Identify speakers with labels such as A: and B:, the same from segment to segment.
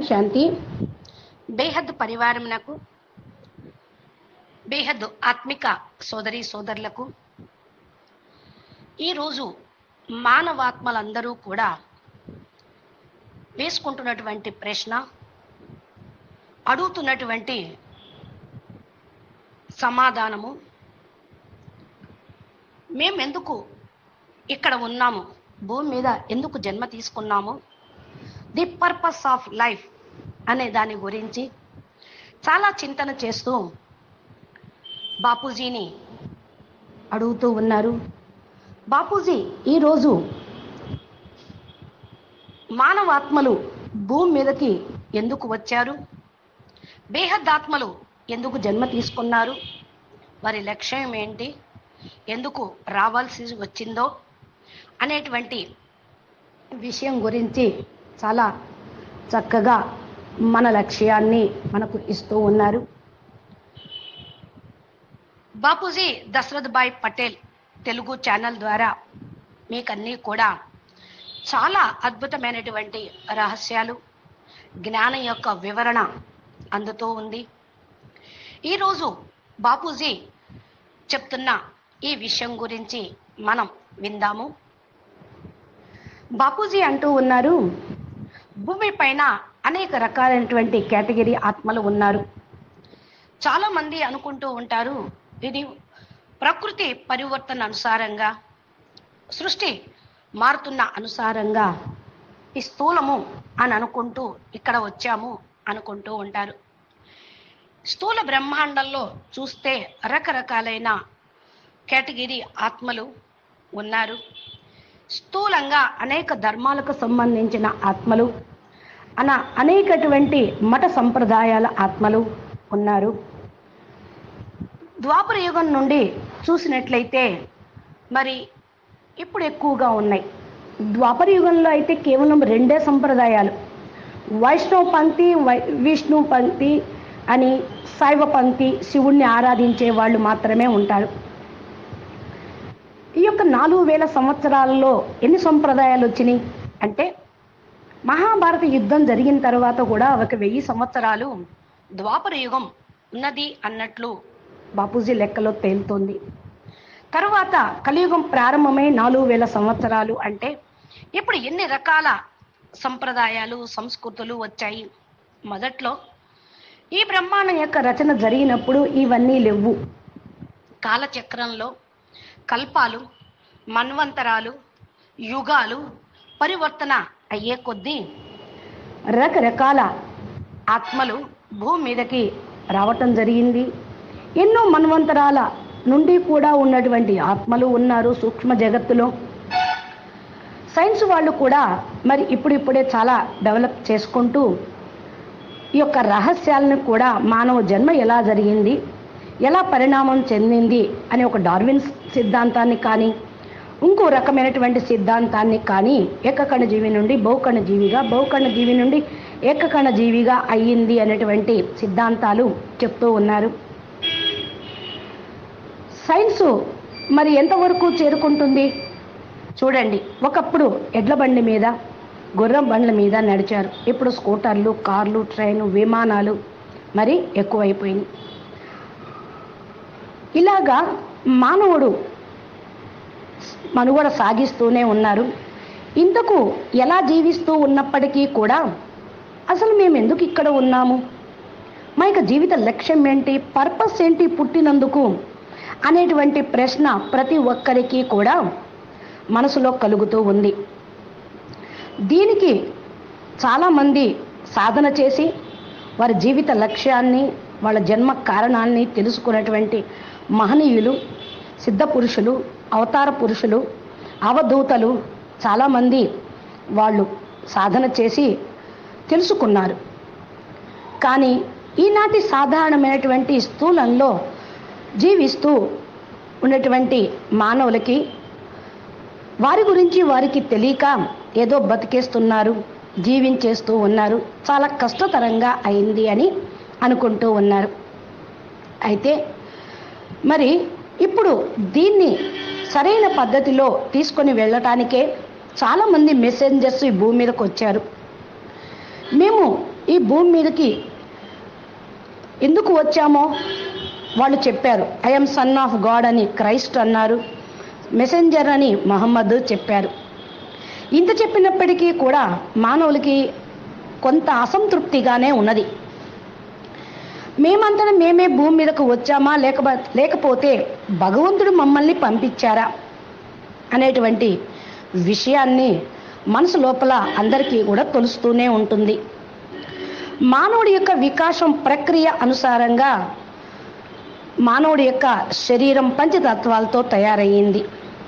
A: శాంతి బేహద్ పరివారమునకు బేహద్ ఆత్మిక సోదరి సోదరులకు ఈరోజు మానవాత్మలందరూ కూడా వేసుకుంటున్నటువంటి ప్రశ్న అడుగుతున్నటువంటి సమాధానము మేమెందుకు ఇక్కడ ఉన్నాము భూమి మీద ఎందుకు జన్మ తీసుకున్నాము ది పర్పస్ ఆఫ్ లైఫ్ అనే దాని గురించి చాలా చింతన చేస్తూ బాపూజీని అడుగుతూ ఉన్నారు బాపూజీ ఈరోజు మానవాత్మలు భూమి మీదకి ఎందుకు వచ్చారు బేహద్దాత్మలు ఎందుకు జన్మ తీసుకున్నారు వారి లక్ష్యం ఏంటి ఎందుకు రావాల్సి వచ్చిందో అనేటువంటి విషయం గురించి చాలా చక్కగా మన లక్ష్యాన్ని మనకు ఇస్తూ ఉన్నారు బాపూజీ దశరథ్ భాయ్ పటేల్ తెలుగు ఛానల్ ద్వారా మీకన్నీ కూడా చాలా అద్భుతమైనటువంటి రహస్యాలు జ్ఞానం యొక్క వివరణ అందుతూ ఉంది ఈరోజు బాపూజీ చెప్తున్న ఈ విషయం గురించి మనం విందాము బాపూజీ అంటూ ఉన్నారు భూమి పైన అనేక రకాలైనటువంటి కేటగిరీ ఆత్మలు ఉన్నారు చాలా మంది అనుకుంటూ ఉంటారు ఇది ప్రకృతి పరివర్తన అనుసారంగా సృష్టి మారుతున్న అనుసారంగా ఈ స్థూలము అని అనుకుంటూ ఇక్కడ వచ్చాము అనుకుంటూ ఉంటారు స్థూల బ్రహ్మాండంలో చూస్తే రకరకాలైన కేటగిరీ ఆత్మలు ఉన్నారు స్థూలంగా అనేక ధర్మాలకు సంబంధించిన ఆత్మలు అన అనేకటువంటి మత సంప్రదాయాల ఆత్మలు ఉన్నారు ద్వాపర యుగం నుండి చూసినట్లయితే మరి ఇప్పుడు ఎక్కువగా ఉన్నాయి ద్వాపర యుగంలో అయితే కేవలం రెండే సంప్రదాయాలు వైష్ణవ పంక్తి వై విష్ణు పంక్తి అని శైవ పంక్తి శివుణ్ణి ఆరాధించే వాళ్ళు మాత్రమే ఉంటారు ఈ యొక్క నాలుగు వేల సంవత్సరాలలో ఎన్ని సంప్రదాయాలు వచ్చినాయి అంటే మహాభారత యుద్ధం జరిగిన తర్వాత కూడా ఒక వెయ్యి సంవత్సరాలు ద్వాపర యుగం ఉన్నది అన్నట్లు బాపూజీ లెక్కలో తేలుతోంది తరువాత కలియుగం ప్రారంభమై నాలుగు వేల సంవత్సరాలు అంటే ఇప్పుడు ఎన్ని రకాల సంప్రదాయాలు సంస్కృతులు వచ్చాయి మొదట్లో ఈ బ్రహ్మాండం యొక్క రచన జరిగినప్పుడు ఇవన్నీ లేవు కాలచక్రంలో కల్పాలు మన్వంతరాలు యుగాలు పరివర్తన అయ్యే కొద్దీ రకరకాల ఆత్మలు భూమి మీదకి రావటం జరిగింది ఎన్నో మన్వంతరాల నుండి కూడా ఉన్నటువంటి ఆత్మలు ఉన్నారు సూక్ష్మ జగత్తులో సైన్స్ వాళ్ళు కూడా మరి ఇప్పుడిప్పుడే చాలా డెవలప్ చేసుకుంటూ ఈ యొక్క రహస్యాలను కూడా మానవ జన్మ ఎలా జరిగింది ఎలా పరిణామం చెందింది అనే ఒక డార్విన్ సిద్ధాంతాన్ని కానీ ఇంకో రకమైనటువంటి సిద్ధాంతాన్ని కానీ ఏకకణ జీవి నుండి బహుకణ జీవిగా బహుకణ జీవి నుండి ఏకకణ జీవిగా అయ్యింది అనేటువంటి సిద్ధాంతాలు చెప్తూ ఉన్నారు సైన్స్ మరి ఎంతవరకు చేరుకుంటుంది చూడండి ఒకప్పుడు ఎడ్ల బండి మీద గుర్రం బండ్ల మీద నడిచారు ఇప్పుడు స్కూటర్లు కార్లు ట్రైను విమానాలు మరి ఎక్కువైపోయినాయి ఇలాగా మానవుడు మనుగడ సాగిస్తూనే ఉన్నారు ఇంతకు ఎలా జీవిస్తూ ఉన్నప్పటికీ కూడా అసలు మేము ఎందుకు ఇక్కడ ఉన్నాము మా యొక్క జీవిత లక్ష్యం ఏంటి పర్పస్ ఏంటి పుట్టినందుకు అనేటువంటి ప్రశ్న ప్రతి ఒక్కరికి కూడా మనసులో కలుగుతూ ఉంది దీనికి చాలామంది సాధన చేసి వారి జీవిత లక్ష్యాన్ని వాళ్ళ జన్మ కారణాన్ని తెలుసుకున్నటువంటి మహనీయులు సిద్ధ పురుషులు అవతార పురుషులు అవధూతలు చాలామంది వాళ్ళు సాధన చేసి తెలుసుకున్నారు కానీ ఈనాటి సాధారణమైనటువంటి స్థూలంలో జీవిస్తూ ఉన్నటువంటి మానవులకి వారి గురించి వారికి తెలియక ఏదో బతికేస్తున్నారు జీవించేస్తూ ఉన్నారు చాలా కష్టతరంగా అయింది అని అనుకుంటూ ఉన్నారు అయితే మరి ఇప్పుడు దీన్ని సరైన పద్ధతిలో తీసుకొని వెళ్ళటానికే చాలామంది మెసెంజర్స్ ఈ భూమి మీదకి వచ్చారు మేము ఈ భూమి మీదకి ఎందుకు వచ్చామో వాళ్ళు చెప్పారు ఐఎమ్ సన్ ఆఫ్ గాడ్ అని క్రైస్ట్ అన్నారు మెసెంజర్ అని మహమ్మద్ చెప్పారు ఇంత చెప్పినప్పటికీ కూడా మానవులకి కొంత అసంతృప్తిగానే ఉన్నది మేమంతటా మేమే భూమి మీదకు వచ్చామా లేక లేకపోతే భగవంతుడు మమ్మల్ని పంపించారా అనేటువంటి విషయాన్ని మనసు లోపల అందరికీ కూడా తెలుస్తూనే ఉంటుంది మానవుడి యొక్క వికాసం ప్రక్రియ అనుసారంగా మానవుడి యొక్క శరీరం పంచతత్వాలతో తయారయ్యింది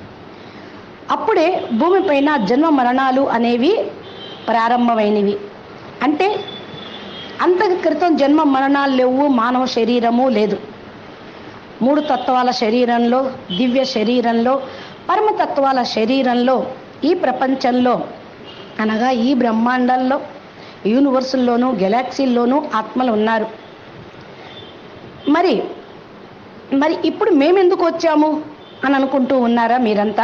A: అప్పుడే భూమిపైన జన్మ మరణాలు అనేవి ప్రారంభమైనవి అంటే అంత క్రితం జన్మ మరణాలు లేవు మానవ శరీరము లేదు మూడు తత్వాల శరీరంలో దివ్య శరీరంలో పరమతత్వాల శరీరంలో ఈ ప్రపంచంలో అనగా ఈ బ్రహ్మాండంలో యూనివర్సుల్లోనూ గెలాక్సీల్లోనూ ఆత్మలు ఉన్నారు మరి మరి ఇప్పుడు మేమెందుకు వచ్చాము అని అనుకుంటూ ఉన్నారా మీరంతా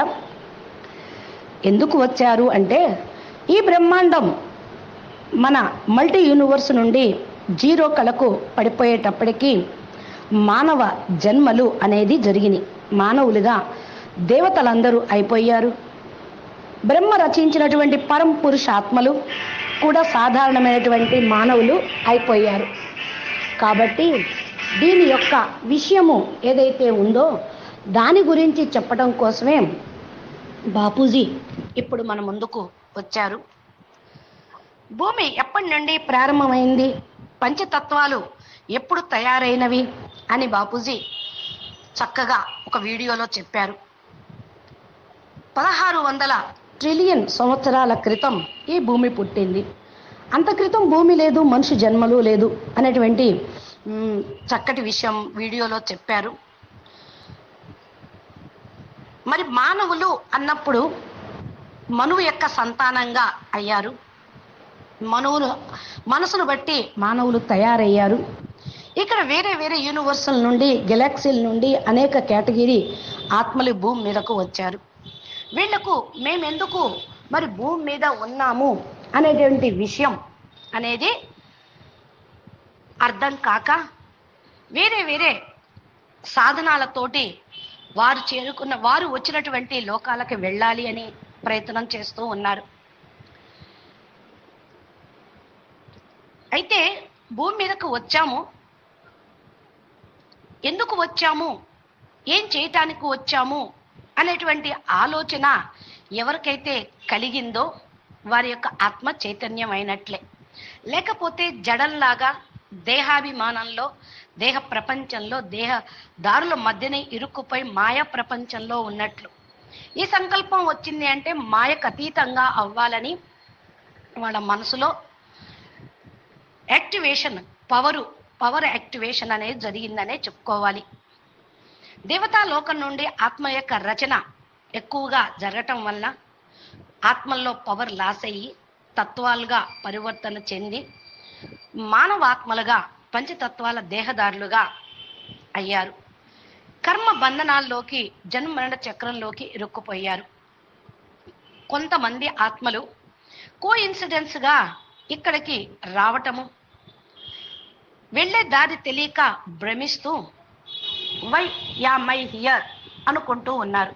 A: ఎందుకు వచ్చారు అంటే ఈ బ్రహ్మాండం మన మల్టీ యూనివర్స్ నుండి జీరో కళకు పడిపోయేటప్పటికీ మానవ జన్మలు అనేది జరిగినాయి మానవులుగా దేవతలందరూ అయిపోయారు బ్రహ్మ రచించినటువంటి పరం పురుషాత్మలు కూడా సాధారణమైనటువంటి మానవులు అయిపోయారు కాబట్టి దీని యొక్క విషయము ఏదైతే ఉందో దాని గురించి చెప్పడం కోసమే బాపూజీ ఇప్పుడు మన ముందుకు వచ్చారు భూమి ఎప్పటి నుండి ప్రారంభమైంది పంచతత్వాలు ఎప్పుడు తయారైనవి అని బాపూజీ చక్కగా ఒక వీడియోలో చెప్పారు పదహారు వందల ట్రిలియన్ సంవత్సరాల క్రితం ఈ భూమి పుట్టింది అంత క్రితం భూమి లేదు మనిషి జన్మలు లేదు అనేటువంటి మ్, చక్కటి విషయం వీడియోలో చెప్పారు మరి మానవులు అన్నప్పుడు మనువు యొక్క సంతానంగా అయ్యారు మనువులు మనసును బట్టి మానవులు తయారయ్యారు ఇక్కడ వేరే వేరే యూనివర్సల్ నుండి గెలాక్సీల నుండి అనేక కేటగిరీ ఆత్మలు భూమి మీదకు వచ్చారు వీళ్లకు మేమెందుకు మరి భూమి మీద ఉన్నాము అనేటువంటి విషయం అనేది అర్థం కాక వేరే వేరే సాధనాలతోటి వారు చేరుకున్న వారు వచ్చినటువంటి లోకాలకు వెళ్ళాలి అని ప్రయత్నం చేస్తూ ఉన్నారు అయితే భూమి మీదకు వచ్చాము ఎందుకు వచ్చాము ఏం చేయటానికి వచ్చాము అనేటువంటి ఆలోచన ఎవరికైతే కలిగిందో వారి యొక్క ఆత్మ చైతన్యం అయినట్లే లేకపోతే జడంలాగా దేహాభిమానంలో దేహ ప్రపంచంలో దేహ దారుల మధ్యనే ఇరుక్కుపోయి మాయా ప్రపంచంలో ఉన్నట్లు ఈ సంకల్పం వచ్చింది అంటే మాయకు అతీతంగా అవ్వాలని వాళ్ళ మనసులో యాక్టివేషన్ పవరు పవర్ యాక్టివేషన్ అనేది జరిగిందనే చెప్పుకోవాలి దేవతా లోకం నుండి ఆత్మ యొక్క రచన ఎక్కువగా జరగటం వల్ల ఆత్మల్లో పవర్ లాస్ అయ్యి తత్వాలుగా పరివర్తన చెంది మానవాత్మలుగా పంచతత్వాల దేహదారులుగా అయ్యారు కర్మ బంధనాల్లోకి జన్మ మరణ చక్రంలోకి ఇరుక్కుపోయారు కొంతమంది ఆత్మలు కో గా ఇక్కడికి రావటము వెళ్ళే దారి తెలియక భ్రమిస్తూ వై యా మై హియర్ అనుకుంటూ ఉన్నారు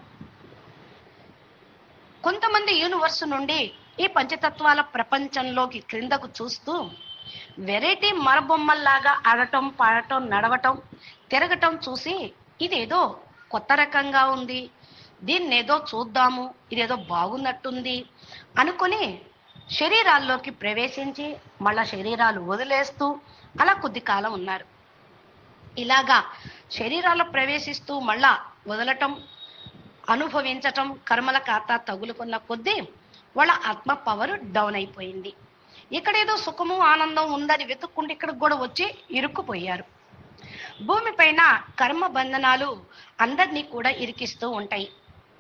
A: కొంతమంది యూనివర్స్ నుండి ఈ పంచతత్వాల ప్రపంచంలోకి క్రిందకు చూస్తూ వెరైటీ మరబొమ్మల్లాగా ఆడటం పాడటం నడవటం తిరగటం చూసి ఇదేదో కొత్త రకంగా ఉంది దీన్నేదో చూద్దాము ఇదేదో బాగున్నట్టుంది అనుకొని శరీరాల్లోకి ప్రవేశించి మళ్ళా శరీరాలు వదిలేస్తూ అలా కొద్ది కాలం ఉన్నారు ఇలాగా శరీరాల్లో ప్రవేశిస్తూ మళ్ళా వదలటం అనుభవించటం కర్మల ఖాతా తగులుకున్న కొద్దీ వాళ్ళ ఆత్మ పవర్ డౌన్ అయిపోయింది ఇక్కడేదో సుఖము ఆనందం ఉందని వెతుక్కుంటే ఇక్కడికి కూడా వచ్చి ఇరుక్కుపోయారు భూమిపైన కర్మ బంధనాలు అందరినీ కూడా ఇరికిస్తూ ఉంటాయి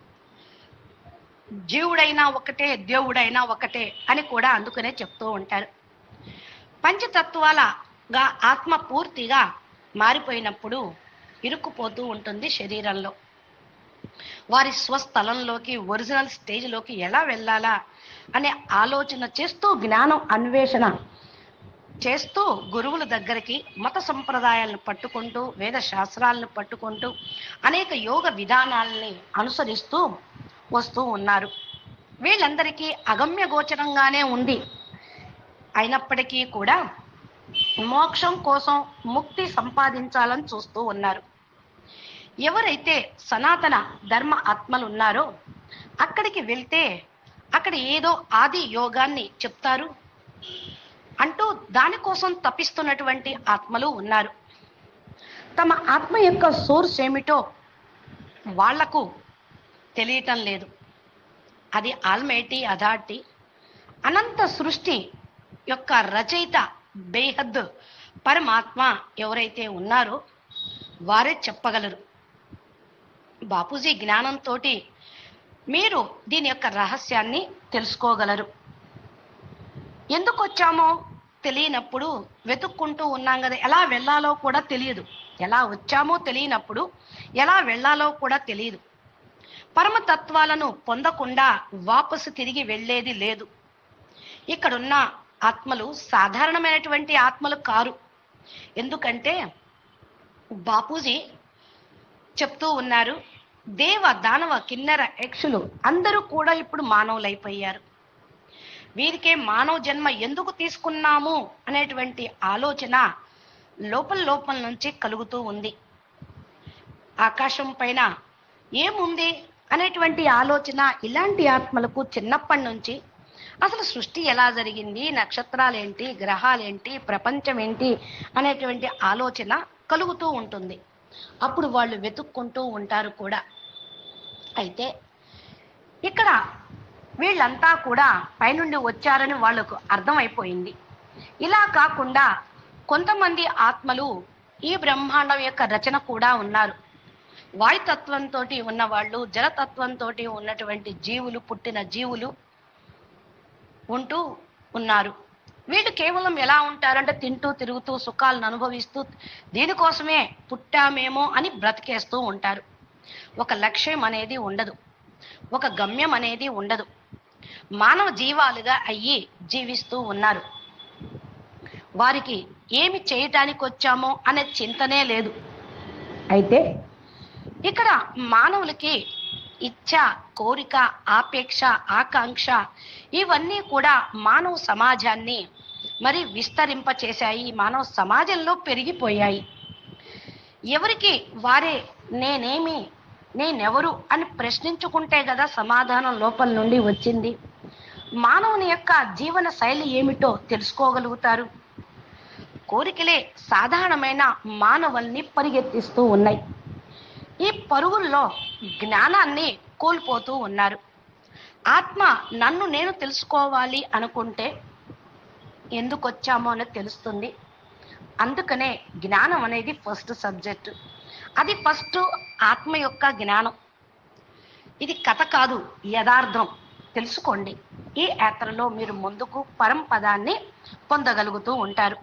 A: జీవుడైనా ఒకటే దేవుడైనా ఒకటే అని కూడా అందుకనే చెప్తూ ఉంటారు పంచతత్వాలగా ఆత్మ పూర్తిగా మారిపోయినప్పుడు ఇరుక్కుపోతూ ఉంటుంది శరీరంలో వారి స్వస్థలంలోకి ఒరిజినల్ స్టేజ్లోకి ఎలా వెళ్ళాలా అనే ఆలోచన చేస్తూ జ్ఞానం అన్వేషణ చేస్తూ గురువుల దగ్గరికి మత సంప్రదాయాలను పట్టుకుంటూ వేద శాస్త్రాలను పట్టుకుంటూ అనేక యోగ విధానాలని అనుసరిస్తూ వస్తూ ఉన్నారు వీళ్ళందరికీ అగమ్య గోచరంగానే ఉంది అయినప్పటికీ కూడా మోక్షం కోసం ముక్తి సంపాదించాలని చూస్తూ ఉన్నారు ఎవరైతే సనాతన ధర్మ ఆత్మలు ఉన్నారో అక్కడికి వెళ్తే అక్కడ ఏదో ఆది యోగాన్ని చెప్తారు అంటూ దానికోసం తపిస్తున్నటువంటి ఆత్మలు ఉన్నారు తమ ఆత్మ యొక్క సోర్స్ ఏమిటో వాళ్లకు తెలియటం లేదు అది ఆల్మైటీ అథారిటీ అనంత సృష్టి యొక్క రచయిత బేహద్ పరమాత్మ ఎవరైతే ఉన్నారో వారే చెప్పగలరు బాపూజీ జ్ఞానంతో మీరు దీని యొక్క రహస్యాన్ని తెలుసుకోగలరు ఎందుకు వచ్చామో తెలియనప్పుడు వెతుక్కుంటూ ఉన్నాం కదా ఎలా వెళ్ళాలో కూడా తెలియదు ఎలా వచ్చామో తెలియనప్పుడు ఎలా వెళ్ళాలో కూడా తెలియదు పరమతత్వాలను పొందకుండా వాపసు తిరిగి వెళ్ళేది లేదు ఇక్కడున్న ఆత్మలు సాధారణమైనటువంటి ఆత్మలు కారు ఎందుకంటే బాపూజీ చెప్తూ ఉన్నారు దేవ దానవ కిన్నెర యక్షులు అందరూ కూడా ఇప్పుడు మానవులైపోయారు వీరికే మానవ జన్మ ఎందుకు తీసుకున్నాము అనేటువంటి ఆలోచన లోపల లోపల నుంచి కలుగుతూ ఉంది ఆకాశం పైన ఏముంది అనేటువంటి ఆలోచన ఇలాంటి ఆత్మలకు చిన్నప్పటి నుంచి అసలు సృష్టి ఎలా జరిగింది నక్షత్రాలేంటి గ్రహాలేంటి ప్రపంచం ఏంటి అనేటువంటి ఆలోచన కలుగుతూ ఉంటుంది అప్పుడు వాళ్ళు వెతుక్కుంటూ ఉంటారు కూడా అయితే ఇక్కడ వీళ్ళంతా కూడా పైనుండి వచ్చారని వాళ్ళకు అర్థమైపోయింది ఇలా కాకుండా కొంతమంది ఆత్మలు ఈ బ్రహ్మాండం యొక్క రచన కూడా ఉన్నారు వాయుతత్వంతో ఉన్న వాళ్ళు జలతత్వంతో ఉన్నటువంటి జీవులు పుట్టిన జీవులు ఉంటూ ఉన్నారు వీళ్ళు కేవలం ఎలా ఉంటారంటే తింటూ తిరుగుతూ సుఖాలను అనుభవిస్తూ దీనికోసమే పుట్టామేమో అని బ్రతికేస్తూ ఉంటారు ఒక లక్ష్యం అనేది ఉండదు ఒక గమ్యం అనేది ఉండదు మానవ జీవాలుగా అయ్యి జీవిస్తూ ఉన్నారు వారికి ఏమి చేయటానికి వచ్చామో అనే చింతనే లేదు అయితే ఇక్కడ మానవులకి ఇచ్ఛ కోరిక ఆపేక్ష ఆకాంక్ష ఇవన్నీ కూడా మానవ సమాజాన్ని మరి విస్తరింప చేశాయి మానవ సమాజంలో పెరిగిపోయాయి ఎవరికి వారే నేనేమి నేనెవరు అని ప్రశ్నించుకుంటే కదా సమాధానం లోపల నుండి వచ్చింది మానవుని యొక్క జీవన శైలి ఏమిటో తెలుసుకోగలుగుతారు కోరికలే సాధారణమైన మానవుల్ని పరిగెత్తిస్తూ ఉన్నాయి ఈ పరుగుల్లో జ్ఞానాన్ని కోల్పోతూ ఉన్నారు ఆత్మ నన్ను నేను తెలుసుకోవాలి అనుకుంటే ఎందుకు వచ్చామో అనేది తెలుస్తుంది అందుకనే జ్ఞానం అనేది ఫస్ట్ సబ్జెక్ట్ అది ఫస్ట్ ఆత్మ యొక్క జ్ఞానం ఇది కథ కాదు యథార్థం తెలుసుకోండి ఈ యాత్రలో మీరు ముందుకు పరంపదాన్ని పొందగలుగుతూ ఉంటారు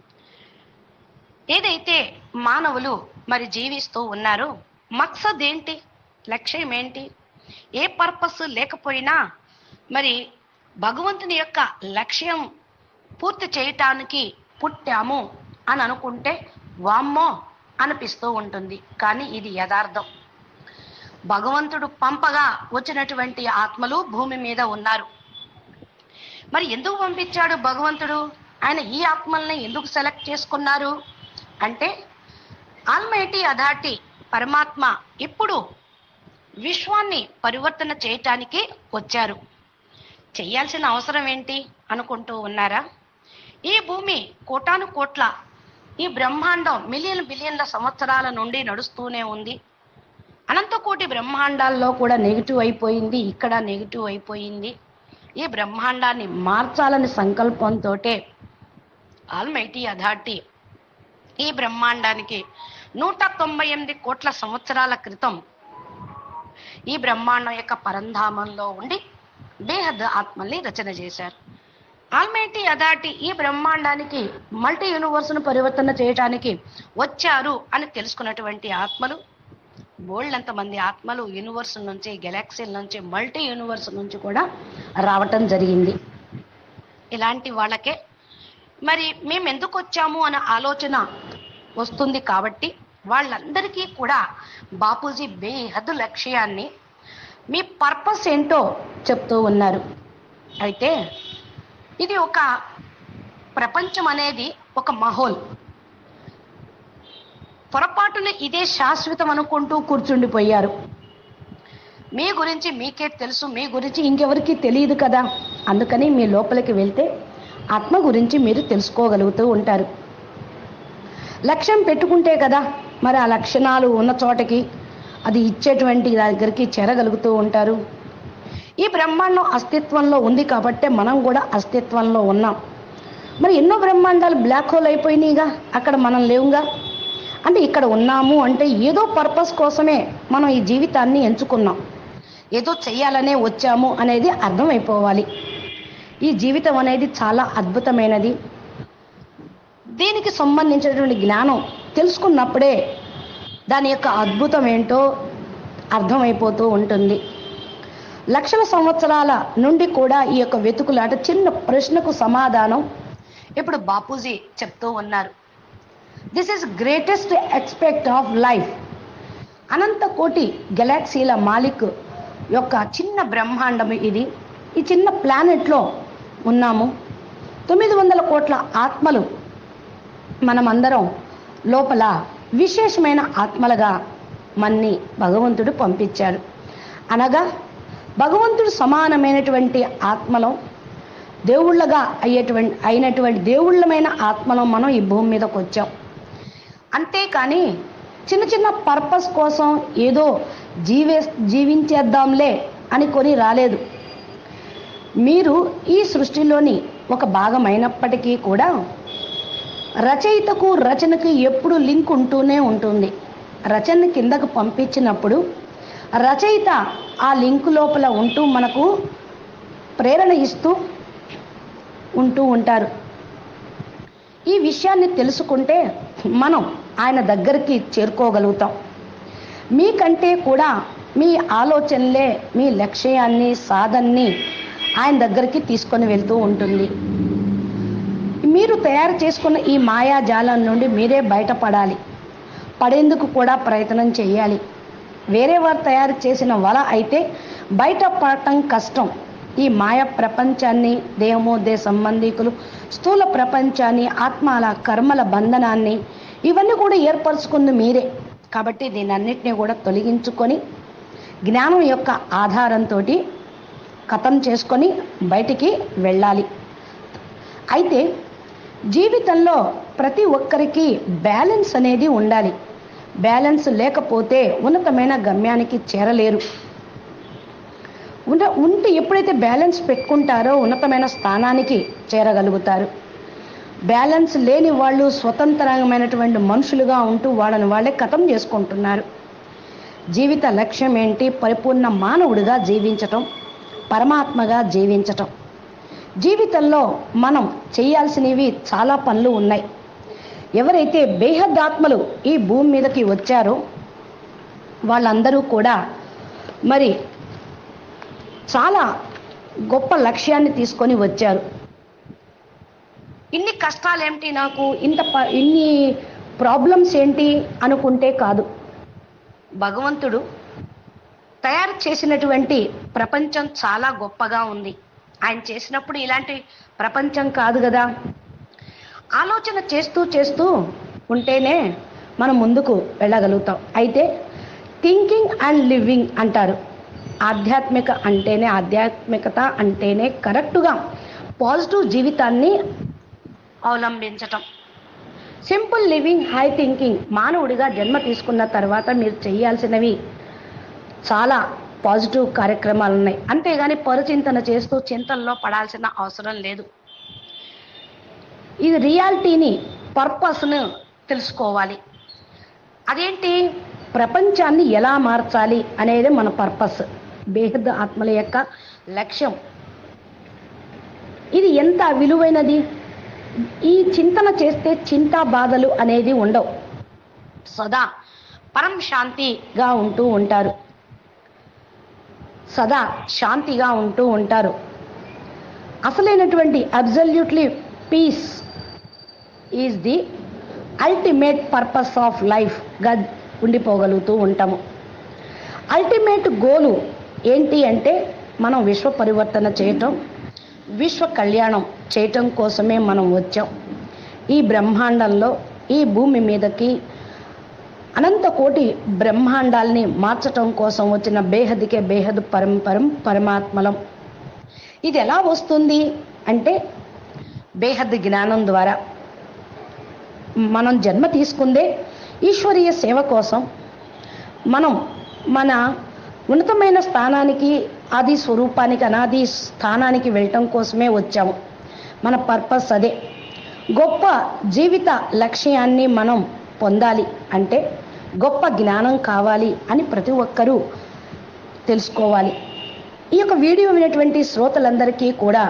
A: ఏదైతే మానవులు మరి జీవిస్తూ ఉన్నారో మక్సద్ ఏంటి లక్ష్యం ఏంటి ఏ పర్పస్ లేకపోయినా మరి భగవంతుని యొక్క లక్ష్యం పూర్తి చేయటానికి పుట్టాము అని అనుకుంటే వామ్మో అనిపిస్తూ ఉంటుంది కానీ ఇది యథార్థం భగవంతుడు పంపగా వచ్చినటువంటి ఆత్మలు భూమి మీద ఉన్నారు మరి ఎందుకు పంపించాడు భగవంతుడు ఆయన ఈ ఆత్మల్ని ఎందుకు సెలెక్ట్ చేసుకున్నారు అంటే ఆల్మైటీ అథారిటీ పరమాత్మ ఇప్పుడు విశ్వాన్ని పరివర్తన చేయటానికి వచ్చారు చేయాల్సిన అవసరం ఏంటి అనుకుంటూ ఉన్నారా ఈ భూమి కోటాను కోట్ల ఈ బ్రహ్మాండం మిలియన్ బిలియన్ల సంవత్సరాల నుండి నడుస్తూనే ఉంది అనంతకోటి బ్రహ్మాండాల్లో కూడా నెగిటివ్ అయిపోయింది ఇక్కడ నెగిటివ్ అయిపోయింది ఈ బ్రహ్మాండాన్ని మార్చాలని సంకల్పంతో ఆల్మైటీ అథారిటీ ఈ బ్రహ్మాండానికి నూట తొంభై ఎనిమిది కోట్ల సంవత్సరాల క్రితం ఈ బ్రహ్మాండం యొక్క పరంధామంలో ఉండి బేహద్ ఆత్మల్ని రచన చేశారు ఆల్మైటీ అథారిటీ ఈ బ్రహ్మాండానికి మల్టీ యూనివర్స్ను పరివర్తన చేయడానికి వచ్చారు అని తెలుసుకున్నటువంటి ఆత్మలు బోల్డ్ మంది ఆత్మలు యూనివర్స్ నుంచి గెలాక్సీల నుంచి మల్టీ యూనివర్స్ నుంచి కూడా రావటం జరిగింది ఇలాంటి వాళ్ళకే మరి మేము ఎందుకు వచ్చాము అనే ఆలోచన వస్తుంది కాబట్టి వాళ్ళందరికీ కూడా బాపూజీ బేహద్దు లక్ష్యాన్ని మీ పర్పస్ ఏంటో చెప్తూ ఉన్నారు అయితే ఇది ఒక ప్రపంచం అనేది ఒక మహోల్ పొరపాటున ఇదే శాశ్వతం అనుకుంటూ కూర్చుండిపోయారు మీ గురించి మీకే తెలుసు మీ గురించి ఇంకెవరికి తెలియదు కదా అందుకని మీ లోపలికి వెళ్తే ఆత్మ గురించి మీరు తెలుసుకోగలుగుతూ ఉంటారు లక్ష్యం పెట్టుకుంటే కదా మరి ఆ లక్షణాలు ఉన్న చోటకి అది ఇచ్చేటువంటి దగ్గరికి చేరగలుగుతూ ఉంటారు ఈ బ్రహ్మాండం అస్తిత్వంలో ఉంది కాబట్టే మనం కూడా అస్తిత్వంలో ఉన్నాం మరి ఎన్నో బ్రహ్మాండాలు బ్లాక్ హోల్ అయిపోయినాయిగా అక్కడ మనం లేవుగా అంటే ఇక్కడ ఉన్నాము అంటే ఏదో పర్పస్ కోసమే మనం ఈ జీవితాన్ని ఎంచుకున్నాం ఏదో చెయ్యాలనే వచ్చాము అనేది అర్థమైపోవాలి ఈ జీవితం అనేది చాలా అద్భుతమైనది దీనికి సంబంధించినటువంటి జ్ఞానం తెలుసుకున్నప్పుడే దాని యొక్క అద్భుతం ఏంటో అర్థమైపోతూ ఉంటుంది లక్షల సంవత్సరాల నుండి కూడా ఈ యొక్క వెతుకులాట చిన్న ప్రశ్నకు సమాధానం ఇప్పుడు బాపూజీ చెప్తూ ఉన్నారు this is greatest expect of life అనంత కోటి గెలాక్సీల మాలిక్ యొక్క చిన్న బ్రహ్మాండం ఇది ఈ చిన్న ప్లానెట్లో ఉన్నాము తొమ్మిది వందల కోట్ల ఆత్మలు మనమందరం లోపల విశేషమైన ఆత్మలుగా మన్ని భగవంతుడు పంపించాడు అనగా భగవంతుడు సమానమైనటువంటి ఆత్మలం దేవుళ్ళగా అయ్యేటువంటి అయినటువంటి దేవుళ్ళమైన ఆత్మలం మనం ఈ భూమి మీదకి వచ్చాం అంతేకాని చిన్న చిన్న పర్పస్ కోసం ఏదో జీవే జీవించేద్దాంలే అని కొని రాలేదు మీరు ఈ సృష్టిలోని ఒక భాగమైనప్పటికీ కూడా రచయితకు రచనకు ఎప్పుడు లింక్ ఉంటూనే ఉంటుంది రచన కిందకు పంపించినప్పుడు రచయిత ఆ లింక్ లోపల ఉంటూ మనకు ప్రేరణ ఇస్తూ ఉంటూ ఉంటారు ఈ విషయాన్ని తెలుసుకుంటే మనం ఆయన దగ్గరికి చేరుకోగలుగుతాం మీకంటే కూడా మీ ఆలోచనలే మీ లక్ష్యాన్ని సాధనని ఆయన దగ్గరికి తీసుకొని వెళ్తూ ఉంటుంది మీరు తయారు చేసుకున్న ఈ మాయాజాలం నుండి మీరే బయటపడాలి పడేందుకు కూడా ప్రయత్నం చేయాలి వేరే వారు తయారు చేసిన వల అయితే బయటపడటం కష్టం ఈ మాయ ప్రపంచాన్ని దేహమోదే సంబంధికులు స్థూల ప్రపంచాన్ని ఆత్మల కర్మల బంధనాన్ని ఇవన్నీ కూడా ఏర్పరచుకుంది మీరే కాబట్టి దీనన్నిటిని కూడా తొలగించుకొని జ్ఞానం యొక్క ఆధారంతో కథం చేసుకొని బయటికి వెళ్ళాలి అయితే జీవితంలో ప్రతి ఒక్కరికి బ్యాలెన్స్ అనేది ఉండాలి బ్యాలెన్స్ లేకపోతే ఉన్నతమైన గమ్యానికి చేరలేరు ఉంట ఉంటే ఎప్పుడైతే బ్యాలెన్స్ పెట్టుకుంటారో ఉన్నతమైన స్థానానికి చేరగలుగుతారు బ్యాలెన్స్ లేని వాళ్ళు స్వతంత్రమైనటువంటి మనుషులుగా ఉంటూ వాళ్ళని వాళ్ళే కథం చేసుకుంటున్నారు జీవిత లక్ష్యం ఏంటి పరిపూర్ణ మానవుడిగా జీవించటం పరమాత్మగా జీవించటం జీవితంలో మనం చేయాల్సినవి చాలా పనులు ఉన్నాయి ఎవరైతే బేహద్దాత్మలు ఈ భూమి మీదకి వచ్చారో వాళ్ళందరూ కూడా మరి చాలా గొప్ప లక్ష్యాన్ని తీసుకొని వచ్చారు ఇన్ని కష్టాలేమిటి నాకు ఇంత ప ఇన్ని ప్రాబ్లమ్స్ ఏంటి అనుకుంటే కాదు భగవంతుడు తయారు చేసినటువంటి ప్రపంచం చాలా గొప్పగా ఉంది ఆయన చేసినప్పుడు ఇలాంటి ప్రపంచం కాదు కదా ఆలోచన చేస్తూ చేస్తూ ఉంటేనే మనం ముందుకు వెళ్ళగలుగుతాం అయితే థింకింగ్ అండ్ లివింగ్ అంటారు ఆధ్యాత్మిక అంటేనే ఆధ్యాత్మికత అంటేనే కరెక్టుగా పాజిటివ్ జీవితాన్ని అవలంబించటం సింపుల్ లివింగ్ హై థింకింగ్ మానవుడిగా జన్మ తీసుకున్న తర్వాత మీరు చేయాల్సినవి చాలా పాజిటివ్ కార్యక్రమాలు ఉన్నాయి అంతేగాని పరుచింతన చేస్తూ చింతనలో పడాల్సిన అవసరం లేదు ఇది రియాలిటీని పర్పస్ను తెలుసుకోవాలి అదేంటి ప్రపంచాన్ని ఎలా మార్చాలి అనేది మన పర్పస్ బేహద్ ఆత్మల యొక్క లక్ష్యం ఇది ఎంత విలువైనది ఈ చింతన చేస్తే చింతా బాధలు అనేది ఉండవు సదా పరం శాంతిగా ఉంటూ ఉంటారు సదా శాంతిగా ఉంటూ ఉంటారు అసలైనటువంటి absolutely peace is the ultimate purpose of లైఫ్గా ఉండిపోగలుగుతూ ఉంటాము అల్టిమేట్ గోలు ఏంటి అంటే మనం విశ్వ పరివర్తన చేయటం విశ్వ కళ్యాణం చేయటం కోసమే మనం వచ్చాం ఈ బ్రహ్మాండంలో ఈ భూమి మీదకి అనంత కోటి బ్రహ్మాండాల్ని మార్చటం కోసం వచ్చిన బేహదికే బేహదు పరంపరం పరమాత్మలం ఇది ఎలా వస్తుంది అంటే బేహద్ జ్ఞానం ద్వారా మనం జన్మ తీసుకుందే ఈశ్వరీయ సేవ కోసం మనం మన ఉన్నతమైన స్థానానికి ఆది స్వరూపానికి అనాది స్థానానికి వెళ్ళటం కోసమే వచ్చాము మన పర్పస్ అదే గొప్ప జీవిత లక్ష్యాన్ని మనం పొందాలి అంటే గొప్ప జ్ఞానం కావాలి అని ప్రతి ఒక్కరూ తెలుసుకోవాలి ఈ యొక్క వీడియో వినేటువంటి శ్రోతలందరికీ కూడా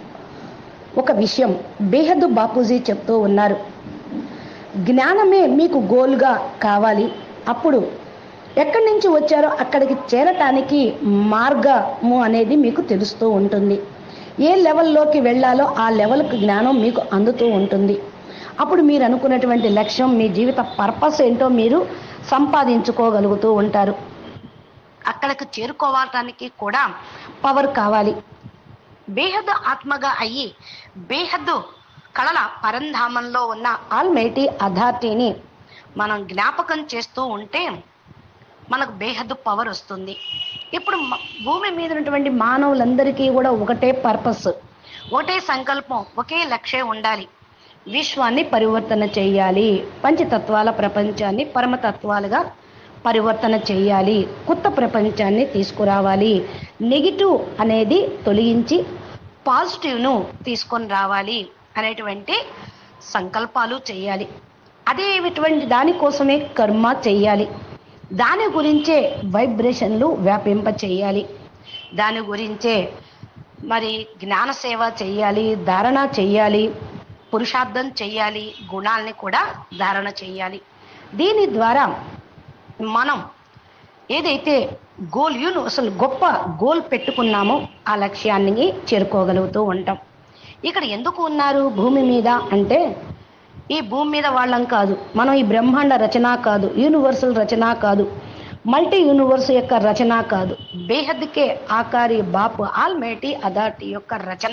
A: ఒక విషయం బేహద్దు బాపూజీ చెప్తూ ఉన్నారు జ్ఞానమే మీకు గోల్గా కావాలి అప్పుడు ఎక్కడి నుంచి వచ్చారో అక్కడికి చేరటానికి మార్గము అనేది మీకు తెలుస్తూ ఉంటుంది ఏ లెవెల్లోకి వెళ్ళాలో ఆ లెవెల్కి జ్ఞానం మీకు అందుతూ ఉంటుంది అప్పుడు మీరు అనుకున్నటువంటి లక్ష్యం మీ జీవిత పర్పస్ ఏంటో మీరు సంపాదించుకోగలుగుతూ ఉంటారు అక్కడికి చేరుకోవటానికి కూడా పవర్ కావాలి బేహద్దు ఆత్మగా అయ్యి బేహద్దు కళల పరంధామంలో ఉన్న ఆల్మైటీ అథారిటీని మనం జ్ఞాపకం చేస్తూ ఉంటే మనకు బేహద్దు పవర్ వస్తుంది ఇప్పుడు మ- భూమి మీద ఉన్నటువంటి మానవులందరికీ కూడా ఒకటే పర్పస్ ఒకటే సంకల్పం ఒకే లక్ష్యం ఉండాలి విశ్వాన్ని పరివర్తన చేయాలి పంచతత్వాల ప్రపంచాన్ని పరమతత్వాలుగా పరివర్తన చేయాలి కొత్త ప్రపంచాన్ని తీసుకురావాలి నెగిటివ్ అనేది తొలగించి పాజిటివ్ను తీసుకొని రావాలి అనేటువంటి సంకల్పాలు చేయాలి అదే ఇటువంటి దానికోసమే కర్మ చేయాలి దాని గురించే వైబ్రేషన్లు వ్యాపింప చేయాలి దాని గురించే మరి జ్ఞాన సేవ చెయ్యాలి ధారణ చెయ్యాలి పురుషార్థం చెయ్యాలి గుణాల్ని కూడా ధారణ చెయ్యాలి దీని ద్వారా మనం ఏదైతే గోల్ యూను అసలు గొప్ప గోల్ పెట్టుకున్నామో ఆ లక్ష్యాన్ని చేరుకోగలుగుతూ ఉంటాం ఇక్కడ ఎందుకు ఉన్నారు భూమి మీద అంటే ఈ భూమి మీద వాళ్ళం కాదు మనం ఈ బ్రహ్మాండ రచన కాదు యూనివర్సల్ రచన కాదు మల్టీ యూనివర్స్ యొక్క రచన కాదు బేహద్కే ఆకారి బాపు ఆల్మేటి అథారిటీ యొక్క రచన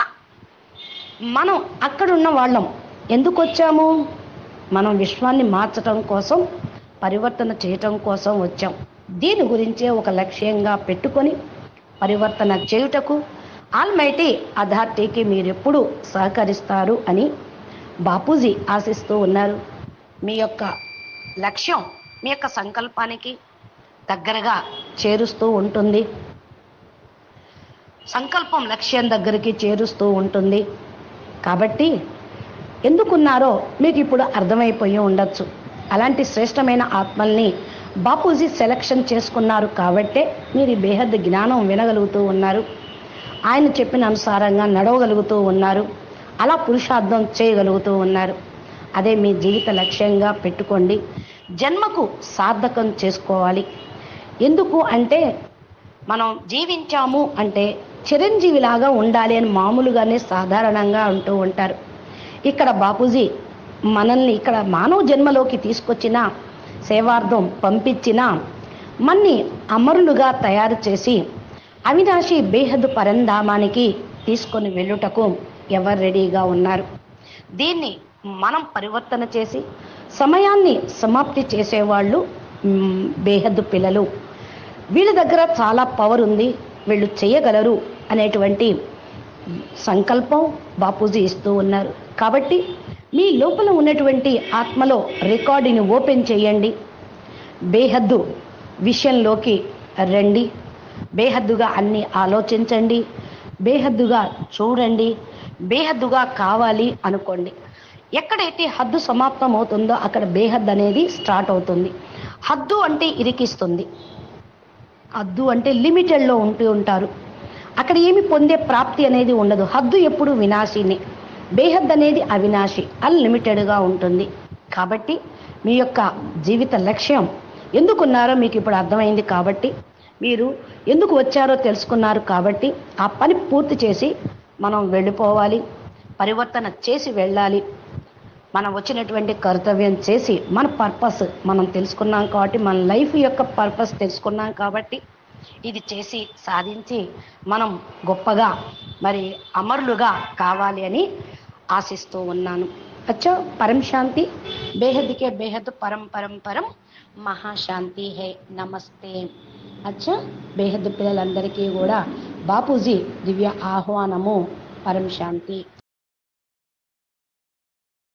A: మనం అక్కడున్న వాళ్ళం ఎందుకు వచ్చాము మనం విశ్వాన్ని మార్చటం కోసం పరివర్తన చేయటం కోసం వచ్చాం దీని గురించే ఒక లక్ష్యంగా పెట్టుకొని పరివర్తన చేయుటకు ఆల్మైటీ అథారిటీకి మీరు ఎప్పుడు సహకరిస్తారు అని బాపూజీ ఆశిస్తూ ఉన్నారు మీ యొక్క లక్ష్యం మీ యొక్క సంకల్పానికి దగ్గరగా చేరుస్తూ ఉంటుంది సంకల్పం లక్ష్యం దగ్గరికి చేరుస్తూ ఉంటుంది కాబట్టి ఎందుకున్నారో మీకు ఇప్పుడు అర్థమైపోయి ఉండొచ్చు అలాంటి శ్రేష్టమైన ఆత్మల్ని బాపూజీ సెలక్షన్ చేసుకున్నారు కాబట్టే మీరు ఈ బేహద్ జ్ఞానం వినగలుగుతూ ఉన్నారు ఆయన చెప్పిన అనుసారంగా నడవగలుగుతూ ఉన్నారు అలా పురుషార్థం చేయగలుగుతూ ఉన్నారు అదే మీ జీవిత లక్ష్యంగా పెట్టుకోండి జన్మకు సార్థకం చేసుకోవాలి ఎందుకు అంటే మనం జీవించాము అంటే చిరంజీవిలాగా ఉండాలి అని మామూలుగానే సాధారణంగా అంటూ ఉంటారు ఇక్కడ బాపూజీ మనల్ని ఇక్కడ మానవ జన్మలోకి తీసుకొచ్చిన సేవార్థం పంపించిన మన్ని అమరులుగా తయారు చేసి అవినాశి బేహద్దు పరంధామానికి తీసుకొని వెళ్ళుటకు ఎవరు రెడీగా ఉన్నారు దీన్ని మనం పరివర్తన చేసి సమయాన్ని సమాప్తి చేసేవాళ్ళు మ్, బేహద్దు పిల్లలు వీళ్ళ దగ్గర చాలా పవర్ ఉంది వీళ్ళు చేయగలరు అనేటువంటి సంకల్పం బాపూజీ ఇస్తూ ఉన్నారు కాబట్టి మీ లోపల ఉన్నటువంటి ఆత్మలో రికార్డుని ఓపెన్ చేయండి బేహద్దు విషయంలోకి రండి బేహద్దుగా అన్ని ఆలోచించండి బేహద్దుగా చూడండి బేహద్దుగా కావాలి అనుకోండి ఎక్కడైతే హద్దు సమాప్తం అవుతుందో అక్కడ బేహద్ అనేది స్టార్ట్ అవుతుంది హద్దు అంటే ఇరికిస్తుంది హద్దు అంటే లిమిటెడ్లో ఉంటూ ఉంటారు అక్కడ ఏమి పొందే ప్రాప్తి అనేది ఉండదు హద్దు ఎప్పుడు వినాశిని బేహద్ అనేది అవినాశి అన్లిమిటెడ్గా ఉంటుంది కాబట్టి మీ యొక్క జీవిత లక్ష్యం ఎందుకున్నారో మీకు ఇప్పుడు అర్థమైంది కాబట్టి మీరు ఎందుకు వచ్చారో తెలుసుకున్నారు కాబట్టి ఆ పని పూర్తి చేసి మనం వెళ్ళిపోవాలి పరివర్తన చేసి వెళ్ళాలి మనం వచ్చినటువంటి కర్తవ్యం చేసి మన పర్పస్ మనం తెలుసుకున్నాం కాబట్టి మన లైఫ్ యొక్క పర్పస్ తెలుసుకున్నాం కాబట్టి ఇది చేసి సాధించి మనం గొప్పగా మరి అమరులుగా కావాలి అని ఆశిస్తూ ఉన్నాను అచ్చా పరం శాంతి బేహద్కే బేహద్ పరం పరం పరం మహాశాంతి హే నమస్తే అచ్చా బేహద్ పిల్లలందరికీ కూడా బాపూజీ దివ్య ఆహ్వానము పరం శాంతి